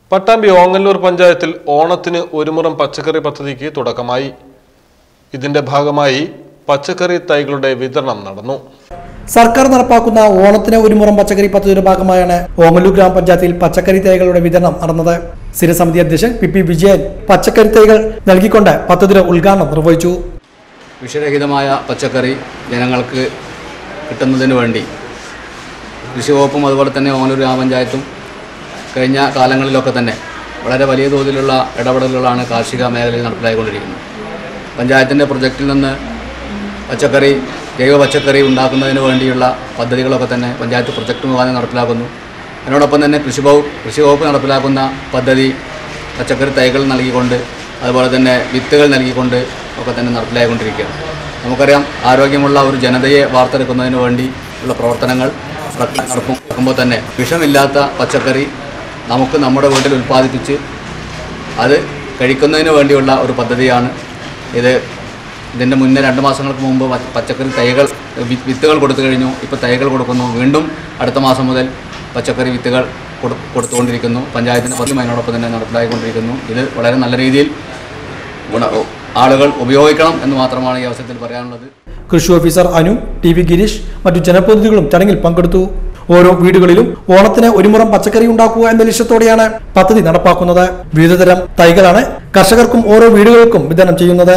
പട്ടാമ്പി ഓങ്ങല്ലൂർ പഞ്ചായത്തിൽ ഓണത്തിന് ഒരു മുറം പച്ചക്കറി പദ്ധതിക്ക് തുടക്കമായി ഇതിന്റെ ഭാഗമായി പച്ചക്കറി തൈകളുടെ വിതരണം നടന്നു സർക്കാർ നടപ്പാക്കുന്ന ഓണത്തിന് ഒരു മുറം പച്ചക്കറി പദ്ധതിയുടെ ഭാഗമായാണ് ഓമല്ലൂർ ഗ്രാമപഞ്ചായത്തിൽ പച്ചക്കറി തൈകളുടെ വിതരണം നടന്നത് സ്ഥിരസമിതി അധ്യക്ഷൻ പി പി വിജയൻ പച്ചക്കറി തൈകൾ നൽകിക്കൊണ്ട് പദ്ധതിയുടെ ഉദ്ഘാടനം നിർവഹിച്ചു വിഷരഹിതമായ പച്ചക്കറി ജനങ്ങൾക്ക് കിട്ടുന്നതിന് വേണ്ടി കൃഷി വകുപ്പും അതുപോലെ തന്നെ ഓങ്ങല്ലൂർ ഗ്രാമപഞ്ചായത്തും കഴിഞ്ഞ കാലങ്ങളിലൊക്കെ തന്നെ വളരെ വലിയ തോതിലുള്ള ഇടപെടലുകളാണ് കാർഷിക മേഖലയിൽ നടപ്പിലായിക്കൊണ്ടിരിക്കുന്നത് പഞ്ചായത്തിൻ്റെ പ്രൊജക്റ്റിൽ നിന്ന് പച്ചക്കറി ജൈവ പച്ചക്കറി ഉണ്ടാക്കുന്നതിന് വേണ്ടിയുള്ള പദ്ധതികളൊക്കെ തന്നെ പഞ്ചായത്ത് പ്രൊജക്റ്റ് മുഖാന്തരം നടപ്പിലാക്കുന്നു അതിനോടൊപ്പം തന്നെ കൃഷി വകുപ്പ് കൃഷി വകുപ്പ് നടപ്പിലാക്കുന്ന പദ്ധതി പച്ചക്കറി തൈകൾ നൽകിക്കൊണ്ട് അതുപോലെ തന്നെ വിത്തുകൾ നൽകിക്കൊണ്ട് ഒക്കെ തന്നെ നടപ്പിലായിക്കൊണ്ടിരിക്കുകയാണ് നമുക്കറിയാം ആരോഗ്യമുള്ള ഒരു ജനതയെ വാർത്തെടുക്കുന്നതിന് വേണ്ടി ഉള്ള പ്രവർത്തനങ്ങൾ നടക്കും നടക്കുമ്പോൾ തന്നെ വിഷമില്ലാത്ത പച്ചക്കറി നമുക്ക് നമ്മുടെ വീട്ടിൽ ഉൽപ്പാദിപ്പിച്ച് അത് കഴിക്കുന്നതിന് വേണ്ടിയുള്ള ഒരു പദ്ധതിയാണ് ഇത് ഇതിൻ്റെ മുന്നേ രണ്ട് മാസങ്ങൾക്ക് മുമ്പ് പ- പച്ചക്കറി തൈകൾ വി- വിത്തുകൾ കൊടുത്തു കഴിഞ്ഞു ഇപ്പോൾ തൈകൾ കൊടുക്കുന്നു വീണ്ടും അടുത്ത മാസം മുതൽ പച്ചക്കറി വിത്തുകൾ കൊടു കൊടുത്തുകൊണ്ടിരിക്കുന്നു പഞ്ചായത്തിൻ്റെ പദ്ധതി അതിനോടൊപ്പം തന്നെ നടപ്പിലായിക്കൊണ്ടിരിക്കുന്നു ഇത് വളരെ നല്ല രീതിയിൽ ഗുണ ആളുകൾ ഉപയോഗിക്കണം എന്ന് മാത്രമാണ് ഈ അവസരത്തിൽ പറയാനുള്ളത് കൃഷി officer Anu T V Girish മറ്റു ജനപ്രതിനിധികളും ചടങ്ങിൽ പങ്കെടുത്തു ഓരോ വീടുകളിലും ഓണത്തിന് ഒരു മുറം പച്ചക്കറി ഉണ്ടാക്കുക എന്ന ലക്ഷ്യത്തോടെയാണ് പദ്ധതി നടപ്പാക്കുന്നത് വിവിധതരം തൈകളാണ് കർഷകർക്കും ഓരോ വീടുകൾക്കും വിതരണം ചെയ്യുന്നത്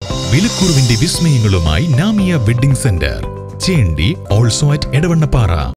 വിലക്കുറവിന്റെ വിസ്മയങ്ങളുമായി നാമിയ വെഡിംഗ് സെന്റർ ചേണ്ടി ഓൾസോ അറ്റ് എടവണ്ണപ്പാറ